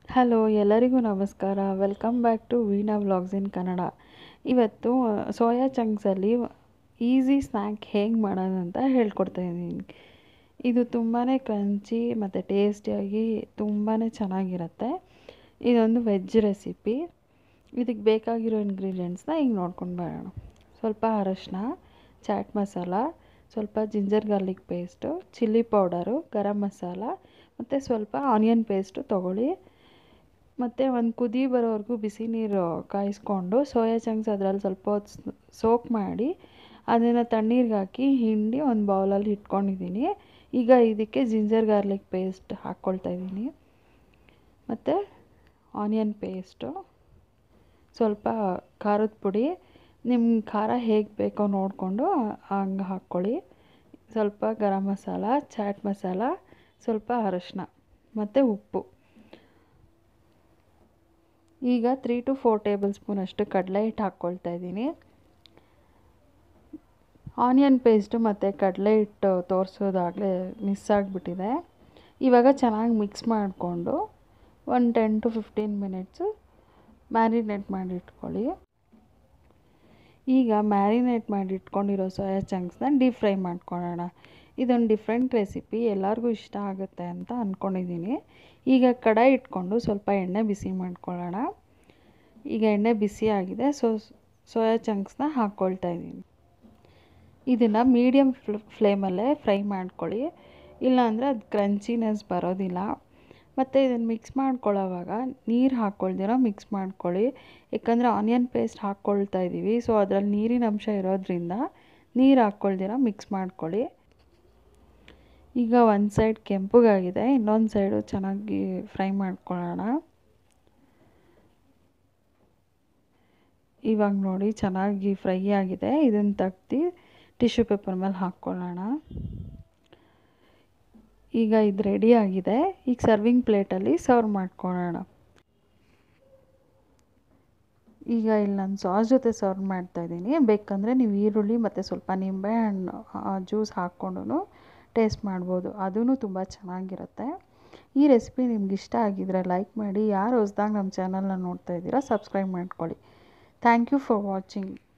hello ಎಲ್ಲರಿಗೂ ನಮಸ್ಕಾರ welcome back to Veena vlogs in Kannada ಇವತ್ತು ಸೋಯಾ ಚಂಕ್ಸಲ್ಲಿ ಈಸಿ ಸ್ನ್ಯಾಕ್ ಹೇಗೆ ಮಾಡೋದು ಅಂತ ಹೇಳ್ಕೊಡ್ತಾ ಇದ್ದೀನಿ ಇದು ತುಂಬಾ ಕ್ರಂಚಿ ಮತ್ತು ಟೇಸ್ಟಿಯಾಗಿ ತುಂಬಾ ಚೆನ್ನಾಗಿರುತ್ತೆ ಇದೊಂದು ವೆಜ್ ರೆಸಿಪಿ ಇದಕ್ಕೆ ಬೇಕಾಗಿರೋ ಇಂಗ್ರೀಡಿಯೆಂಟ್ಸ್ನ ಈಗ ನೋಡ್ಕೊಂಡು ಬರೋಣ ಸ್ವಲ್ಪ ಅರಶಿನ ಚಾಟ್ ಮಸಾಲ ಸ್ವಲ್ಪ ginger garlic paste chilli powder garam masala ಮತ್ತು ಸ್ವಲ್ಪ ಆನಿಯನ್ ಪೇಸ್ಟು ತೊಗೊಳ್ಳಿ ಮತ್ತು ಒಂದು ಕುದಿ ಬರೋವರೆಗೂ ಬಿಸಿ ನೀರು ಕಾಯಿಸ್ಕೊಂಡು ಸೋಯಾ ಚಂಕ್ಸ್ ಅದರಲ್ಲಿ ಸ್ವಲ್ಪ ಹೊತ್ತು ಸೋಕ್ ಮಾಡಿ ಅದನ್ನು ತಣ್ಣೀರಿಗೆ ಹಾಕಿ ಹಿಂಡಿ ಒಂದು ಬೌಲಲ್ಲಿ ಇಟ್ಕೊಂಡಿದ್ದೀನಿ ಈಗ ಇದಕ್ಕೆ ಜಿಂಜರ್ ಗಾರ್ಲಿಕ್ ಪೇಸ್ಟ್ ಹಾಕ್ಕೊಳ್ತಾ ಇದ್ದೀನಿ ಮತ್ತು ಆನಿಯನ್ ಪೇಸ್ಟು ಸ್ವಲ್ಪ ಖಾರದ ಪುಡಿ ನಿಮ್ಮ ಖಾರ ಹೇಗೆ ಬೇಕೋ ನೋಡಿಕೊಂಡು ಹಂಗೆ ಹಾಕ್ಕೊಳ್ಳಿ ಸ್ವಲ್ಪ ಗರಂ ಮಸಾಲ ಚಾಟ್ ಮಸಾಲ ಸ್ವಲ್ಪ ಅರಶಿನ ಮತ್ತು ಉಪ್ಪು ಈಗ ತ್ರೀ ಟು ಫೋರ್ ಟೇಬಲ್ ಸ್ಪೂನಷ್ಟು ಕಡಲೆ ಹಿಟ್ಟು ಹಾಕ್ಕೊಳ್ತಾ ಇದ್ದೀನಿ ಆನಿಯನ್ ಪೇಸ್ಟು ಮತ್ತು ಕಡಲೆ ಹಿಟ್ಟು ತೋರಿಸೋದಾಗಲೇ ಮಿಸ್ ಆಗಿಬಿಟ್ಟಿದೆ ಇವಾಗ ಚೆನ್ನಾಗಿ ಮಿಕ್ಸ್ ಮಾಡಿಕೊಂಡು ಒಂದು ten to fifteen minutes marinate ಮಾಡಿ ಇಟ್ಕೊಳ್ಳಿ ಈಗ ಮ್ಯಾರಿನೇಟ್ ಮಾಡಿ ಇಟ್ಕೊಂಡಿರೋ ಸೋಯಾ ಚಂಕ್ಸ್ನ ಡೀಪ್ ಫ್ರೈ ಮಾಡ್ಕೊಳ್ಳೋಣ ಇದೊಂದು ಡಿಫ್ರೆಂಟ್ ರೆಸಿಪಿ ಎಲ್ಲರಿಗೂ ಇಷ್ಟ ಆಗುತ್ತೆ ಅಂತ ಅಂದ್ಕೊಂಡಿದ್ದೀನಿ ಈಗ ಕಡಾಯಿ ಇಟ್ಕೊಂಡು ಸ್ವಲ್ಪ ಎಣ್ಣೆ ಬಿಸಿ ಮಾಡ್ಕೊಳ್ಳೋಣ ಈಗ ಎಣ್ಣೆ ಬಿಸಿ ಆಗಿದೆ ಸೊ ಸೋಯಾ ಚಂಕ್ಸ್ನ ಹಾಕ್ಕೊಳ್ತಾ ಇದ್ದೀನಿ ಇದನ್ನು ಮೀಡಿಯಮ್ ಫ್ಲೇಮಲ್ಲೇ ಫ್ರೈ ಮಾಡ್ಕೊಳ್ಳಿ ಇಲ್ಲಾಂದರೆ ಅದು ಕ್ರಂಚಿನೆಸ್ ಬರೋದಿಲ್ಲ ಮತ್ತು ಇದನ್ನು ಮಿಕ್ಸ್ ಮಾಡ್ಕೊಳ್ಳೋವಾಗ ನೀರು ಹಾಕ್ಕೊಳ್ದಿರೋ ಮಿಕ್ಸ್ ಮಾಡ್ಕೊಳ್ಳಿ ಯಾಕಂದರೆ ಆನಿಯನ್ ಪೇಸ್ಟ್ ಹಾಕ್ಕೊಳ್ತಾ ಇದ್ದೀವಿ ಸೊ ಅದರಲ್ಲಿ ನೀರಿನ ಅಂಶ ಇರೋದ್ರಿಂದ ನೀರು ಹಾಕ್ಕೊಳ್ದಿರೋ ಮಿಕ್ಸ್ ಮಾಡ್ಕೊಳ್ಳಿ ಈಗ ಒಂದು ಸೈಡ್ ಕೆಂಪಗಾಗಿದೆ ಇನ್ನೊಂದು ಸೈಡು ಚೆನ್ನಾಗಿ ಫ್ರೈ ಮಾಡ್ಕೊಳ್ಳೋಣ ಇವಾಗ ನೋಡಿ ಚೆನ್ನಾಗಿ ಫ್ರೈ ಆಗಿದೆ ಇದನ್ನು ತೆಗ್ದು ಟಿಶ್ಯೂ ಪೇಪರ್ ಮೇಲೆ ಹಾಕ್ಕೊಳ್ಳೋಣ ಈಗ ಇದು ರೆಡಿ ಆಗಿದೆ ಈಗ ಸರ್ವಿಂಗ್ ಪ್ಲೇಟಲ್ಲಿ ಸರ್ವ್ ಮಾಡ್ಕೊಳ್ಳೋಣ ಈಗ ಇಲ್ಲಿ ನಾನು ಸಾಸ್ ಜೊತೆ ಸರ್ವ್ ಮಾಡ್ತಾಯಿದ್ದೀನಿ ಬೇಕಂದರೆ ನೀವು ಈರುಳ್ಳಿ ಮತ್ತು ಸ್ವಲ್ಪ ನಿಂಬೆಹಣ್ಣು ಜ್ಯೂಸ್ ಹಾಕ್ಕೊಂಡು ಟೇಸ್ಟ್ ಮಾಡ್ಬೋದು ಅದೂ ತುಂಬ ಚೆನ್ನಾಗಿರುತ್ತೆ ಈ ರೆಸಿಪಿ ನಿಮ್ಗೆ ಇಷ್ಟ ಆಗಿದ್ರೆ ಲೈಕ್ ಮಾಡಿ ಯಾರು ಹೊಸ್ದಾಗಿ ನಮ್ಮ ಚಾನಲ್ನ ನೋಡ್ತಾ ಇದ್ದೀರಾ ಸಬ್ಸ್ಕ್ರೈಬ್ ಮಾಡ್ಕೊಳ್ಳಿ ಥ್ಯಾಂಕ್ ಯು ಫಾರ್ ವಾಚಿಂಗ್